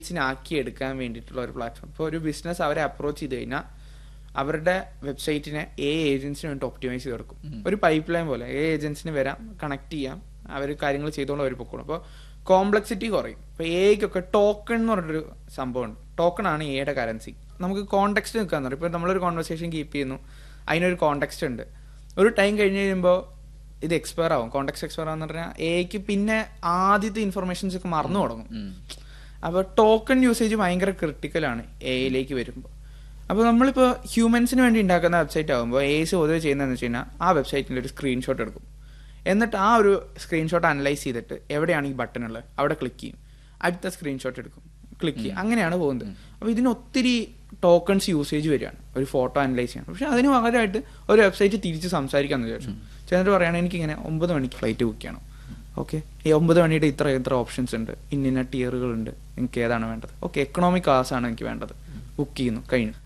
ആക്കി എടുക്കാൻ വേണ്ടിയിട്ടുള്ള ഒരു പ്ലാറ്റ്ഫോം ഇപ്പോൾ ഒരു ബിസിനസ് അവരെ അപ്രോച്ച് ചെയ്ത് കഴിഞ്ഞാൽ അവരുടെ വെബ്സൈറ്റിനെ എ ഏജൻസിന് വേണ്ടി ഒപ്റ്റിമൈസ് ചെയ്ത് കൊടുക്കും ഒരു പൈപ്പ് ലൈൻ പോലെ എ ഏജൻസിന് വരാം കണക്ട് ചെയ്യാം അവർ കാര്യങ്ങൾ ചെയ്തോണ്ട് അവർ പൊക്കോളും അപ്പോൾ കോംപ്ലക്സിറ്റി കുറയും ഇപ്പോൾ എയ്ക്കൊക്കെ ടോക്കൺ എന്ന് പറഞ്ഞൊരു സംഭവമുണ്ട് ടോക്കൺ ആണ് എയുടെ കറൻസി നമുക്ക് കോണ്ടെക്സ്റ്റ് നിൽക്കാന്ന് പറയും ഇപ്പോൾ നമ്മളൊരു കോൺവെർസേഷൻ കീപ്പ് ചെയ്യുന്നു അതിനൊരു കോണ്ടെക്സ്റ്റ് ഉണ്ട് ഒരു ടൈം കഴിഞ്ഞ് കഴിയുമ്പോൾ ഇത് എക്സ്പയർ ആവും കോണ്ടെക്സ്റ്റ് എക്സ്പയർ ആവുന്ന പറഞ്ഞാൽ എക്ക് പിന്നെ ആദ്യത്തെ ഇൻഫർമേഷൻസ് ഒക്കെ മറന്നു തുടങ്ങും അപ്പോൾ ടോക്കൺ യൂസേജ് ഭയങ്കര ക്രിട്ടിക്കലാണ് എയിലേക്ക് വരുമ്പോൾ അപ്പോൾ നമ്മളിപ്പോൾ ഹ്യൂമൻസിന് വേണ്ടി ഉണ്ടാക്കുന്ന വെബ്സൈറ്റ് ആകുമ്പോൾ എസ് പൊതുവെ ചെയ്യുന്നതെന്ന് വെച്ച് കഴിഞ്ഞാൽ ആ വെബ്സൈറ്റിൻ്റെ ഒരു സ്ക്രീൻഷോട്ട് എടുക്കും എന്നിട്ട് ആ ഒരു സ്ക്രീൻഷോട്ട് അനലൈസ് ചെയ്തിട്ട് എവിടെയാണ് ഈ ബട്ടൺ ഉള്ളത് അവിടെ ക്ലിക്ക് ചെയ്യും അടുത്ത സ്ക്രീൻഷോട്ട് എടുക്കും ക്ലിക്ക് ചെയ്യും അങ്ങനെയാണ് പോകുന്നത് അപ്പോൾ ഇതിന് ഒത്തിരി ടോക്കൺസ് യൂസേജ് വരികയാണ് ഒരു ഫോട്ടോ അനലൈസ് ചെയ്യാൻ പക്ഷെ അതിന് പകരമായിട്ട് ഒരു വെബ്സൈറ്റ് തിരിച്ച് സംസാരിക്കാമെന്ന് വിചാരിച്ചു ചെന്നിട്ട് പറയുകയാണ് എനിക്കിങ്ങനെ ഒമ്പത് മണിക്ക് ഫ്ലൈറ്റ് ബുക്ക് ചെയ്യണം ഓക്കെ ഈ ഒമ്പത് മണിയുടെ ഇത്ര ഇത്ര ഓപ്ഷൻസ് ഉണ്ട് ഇന്ന ടിയറുകൾ ഉണ്ട് നിങ്ങൾക്ക് ഏതാണ് വേണ്ടത് ഓക്കെ എക്കണോമിക് ക്ലാസ് ആണ് എനിക്ക് വേണ്ടത് ബുക്ക് ചെയ്യുന്നു കഴിഞ്ഞു